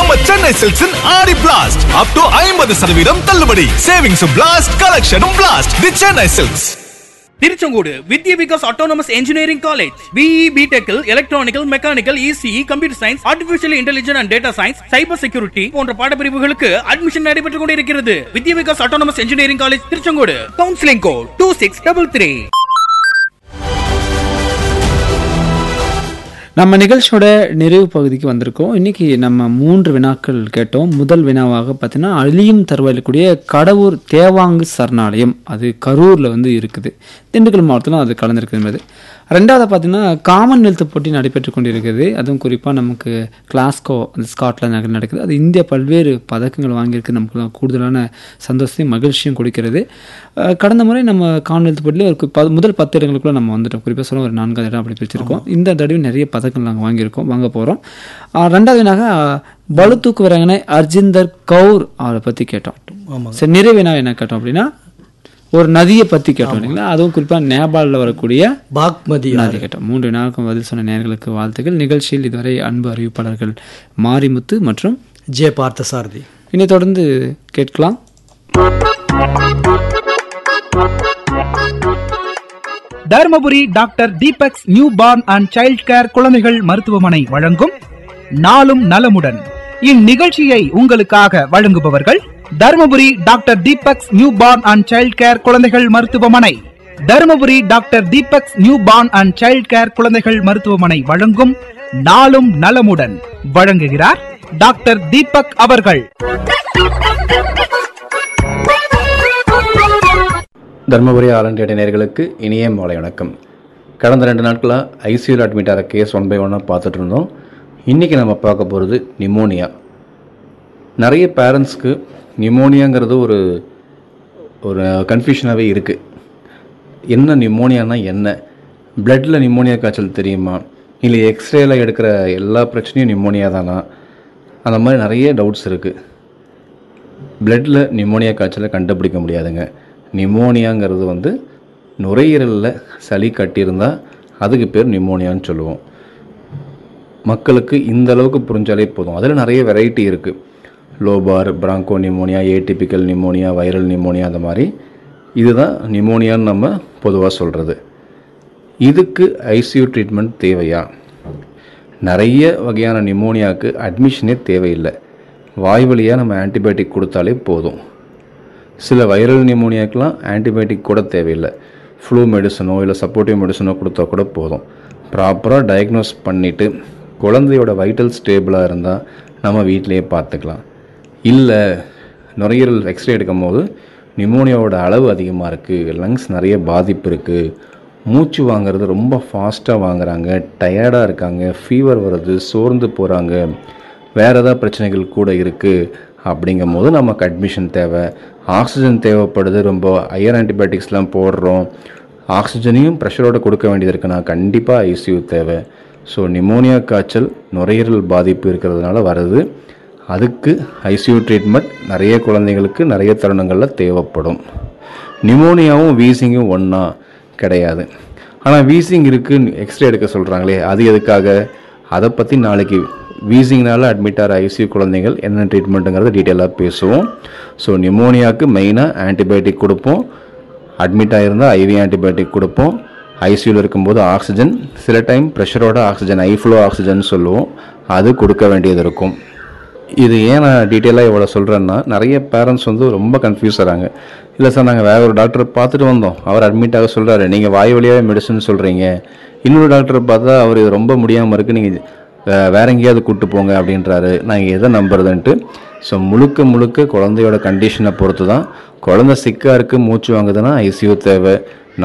நம்ம சென்னை சில்க்ஸின் ஆடி blast up to ஐம்பது சதவீதம் தள்ளுபடி சேவிங்ஸும் பிளாஸ்ட் கலெக்ஷனும் blast the Chennai silks Tiruchengode Vidya Vikas autonomous engineering college BE பிடெக்கில் electronical mechanical ECE computer science artificial intelligence and data science cyber security போன்ற பாடப்பிரிவுகளுக்கு அட்மிஷன் நடைபெற்றுக் கொண்டிருக்கிறது Vidya Vikas autonomous engineering college Tiruchengode counselling code two six double three நம்ம நிகழ்ச்சியோட நிறைவு பகுதிக்கு வந்திருக்கோம் இன்னைக்கு நம்ம மூன்று வினாக்கள் கேட்டோம் முதல் வினாவாக பார்த்தீங்கன்னா அழியும் தருவாயில் கூடிய கடவுர் தேவாங்கு சரணாலயம் அது கரூரில் வந்து இருக்குது திண்டுக்கல் மாவட்டத்தில் அது கலந்துருக்குது ரெண்டாவது பார்த்தீங்கன்னா காமன்வெல்த் போட்டி நடைபெற்று கொண்டிருக்கிறது அதுவும் குறிப்பாக நமக்கு கிளாஸ்கோ அந்த ஸ்காட்லாந்து நடக்குது அது இந்தியா பல்வேறு பதக்கங்கள் வாங்கியிருக்கு நமக்கு கூடுதலான சந்தோஷத்தையும் மகிழ்ச்சியும் கொடுக்கிறது அஹ் கடந்த முறை நம்ம காமன்வெல்த் போட்டியில் ஒரு ப- முதல் பத்து இடங்களுக்குள்ள நம்ம வந்துட்டோம் குறிப்பாக சொல்ல ஒரு நான்காவது இடம் அப்படி பிரிச்சிருக்கோம் இந்த தடவை நிறைய பதக்கங்கள் நாங்கள் வாங்கியிருக்கோம் வாங்க போகிறோம் ரெண்டாவதுனாக பளு தூக்கு வீராங்கனை அர்ஜிந்தர் கவுர் அவரை பற்றி கேட்டோம் சரி நிறைவினா என்ன கேட்டோம் அப்படின்னா ஒரு நதியை பற்றி கேட்டோம் இல்லைங்களா அதுவும் குறிப்பாக நேபாளில் வரக்கூடிய பாக்மதி நதி கேட்டோம் மூன்று நாளுக்கும் பதில் சொன்ன நேர்களுக்கு வாழ்த்துக்கள் நிகழ்ச்சியில் இதுவரை அன்பு அறிவிப்பாளர்கள் மாரிமுத்து மற்றும் ஜே பார்த்தசாரதி இனி தொடர்ந்து கேட்கலாம் Dharmapuri doctor Deepak's new born and child care குழந்தைகள் மருத்துவமனை வழங்கும் நாளும் நலமுடன் இந்நிகழ்ச்சியை உங்களுக்காக வழங்குபவர்கள் Dharmapuri doctor Deepak's new born and child care குழந்தைகள் மருத்துவமனை Dharmapuri doctor Deepak's new born and child care குழந்தைகள் மருத்துவமனை வழங்கும் நாளும் நலமுடன் வழங்குகிறார் டாக்டர் தீபக் அவர்கள் தர்மபுரி ஆலண்டியடை நேர்களுக்கு இனிய மாலை வணக்கம் கடந்த ரெண்டு நாட்களாக ஐசியூவில் அட்மிட் ஆகிற கேஸ் ஒன் பை ஒன்னாக பார்த்துட்டு இருந்தோம் இன்றைக்கி நம்ம பார்க்க போகிறது நிமோனியா நிறைய பேரண்ட்ஸ்க்கு நிமோனியாங்கிறது ஒரு ஒரு கன்ஃபியூஷனாகவே இருக்குது என்ன நிமோனியானா என்ன பிளட்டில் நிமோனியா காய்ச்சல் தெரியுமா இல்லை எக்ஸ்ரேல எடுக்கிற எல்லா பிரச்சனையும் நிமோனியா தானா அந்த மாதிரி நிறைய டவுட்ஸ் இருக்குது பிளட்டில் நிமோனியா காய்ச்சலை கண்டுபிடிக்க முடியாதுங்க நிமோனியாங்கிறது வந்து நுரையீரலில் சளி கட்டியிருந்தால் அதுக்கு பேர் நிமோனியான்னு சொல்லுவோம் மக்களுக்கு இந்த அளவுக்கு புரிஞ்சாலே போதும் அதில் நிறைய வெரைட்டி இருக்குது lobar broncho pneumonia atypical pneumonia viral pneumonia அந்த மாதிரி இதுதான் நிமோனியான்னு நம்ம பொதுவாக சொல்கிறது இதுக்கு ஐசியூ ட்ரீட்மெண்ட் தேவையா நிறைய வகையான நிமோனியாவுக்கு அட்மிஷனே தேவையில்லை வாய் வழியாக நம்ம ஆன்டிபயோட்டிக் கொடுத்தாலே போதும் சில வைரல் நிமோனியாக்கெலாம் ஆன்டிபயோட்டிக் கூட தேவையில்லை ஃப்ளூ மெடிசனோ இல்லை சப்போர்ட்டிவ் மெடிசனோ கொடுத்தா கூட போதும் ப்ராப்பராக டயக்னோஸ் பண்ணிவிட்டு குழந்தையோட வைட்டல் ஸ்டேபிளாக இருந்தால் நம்ம வீட்டிலேயே பார்த்துக்கலாம் இல்லை நுரையீரல் எக்ஸ்ரே எடுக்கும் போது நிமோனியாவோட அளவு அதிகமாக இருக்குது லங்ஸ் நிறைய பாதிப்பு இருக்குது மூச்சு வாங்குறது ரொம்ப ஃபாஸ்ட்டாக வாங்குறாங்க டயர்டாக இருக்காங்க ஃபீவர் வருது சோர்ந்து போகிறாங்க வேறு ஏதாவது பிரச்சனைகள் கூட இருக்குது அப்படிங்கும் போது நமக்கு அட்மிஷன் தேவை ஆக்சிஜன் தேவைப்படுது ரொம்ப ஹையர் ஆன்டிபயோட்டிக்ஸ்லாம் போடுறோம் ஆக்சிஜனையும் ப்ரெஷரோட கொடுக்க வேண்டியது இருக்குன்னா கண்டிப்பாக ஐசியூ தேவை ஸோ நிமோனியா காய்ச்சல் நுரையீரல் பாதிப்பு இருக்கிறதுனால வருது அதுக்கு ஐசியூ ட்ரீட்மெண்ட் நிறைய குழந்தைங்களுக்கு நிறைய தருணங்களில் தேவைப்படும் நிமோனியாவும் வீசிங்கும் ஒன்றா கிடையாது ஆனால் வீசிங் இருக்குன்னு எக்ஸ்ரே எடுக்க சொல்கிறாங்களே அது எதுக்காக அதை பற்றி நாளைக்கு வீசிங்னால அட்மிட் ஆகிற ஐசியூ குழந்தைகள் என்ன ட்ரீட்மெண்ட்டுங்கிறத டீட்டெயிலாக பேசுவோம் ஸோ நிமோனியாவுக்கு மெயினாக ஆன்டிபயோட்டிக் கொடுப்போம் அட்மிட் ஆகிருந்தால் ஐவி ஆன்டிபயோட்டிக் கொடுப்போம் ஐசியூவில் இருக்கும்போது ஆக்சிஜன் சில டைம் ப்ரெஷரோட ஆக்சிஜன் ஐஃப்ளோ ஆக்சிஜன் சொல்லுவோம் அது கொடுக்க வேண்டியது இருக்கும் இது ஏன் நான் டீட்டெயிலாக இவ்வளோ சொல்கிறேன்னா நிறைய பேரண்ட்ஸ் வந்து ரொம்ப கன்ஃபியூஸ் ஆகிறாங்க இல்லை சார் நாங்கள் வேற ஒரு டாக்டரை பார்த்துட்டு வந்தோம் அவர் அட்மிட் ஆக சொல்கிறாரு நீங்கள் வாய் வழியாகவே மெடிசன் சொல்கிறீங்க இன்னொரு டாக்டரை பார்த்தா அவர் இது ரொம்ப முடியாமல் இருக்குது நீங்கள் வேற எங்கேயாவது கூட்டு போங்க அப்படின்றாரு நாங்கள் எதை நம்புறதுன்ட்டு ஸோ முழுக்க முழுக்க குழந்தையோட கண்டிஷனை பொறுத்து தான் குழந்தை சிக்காக இருக்குது மூச்சு வாங்குதுன்னா ஐசியூ தேவை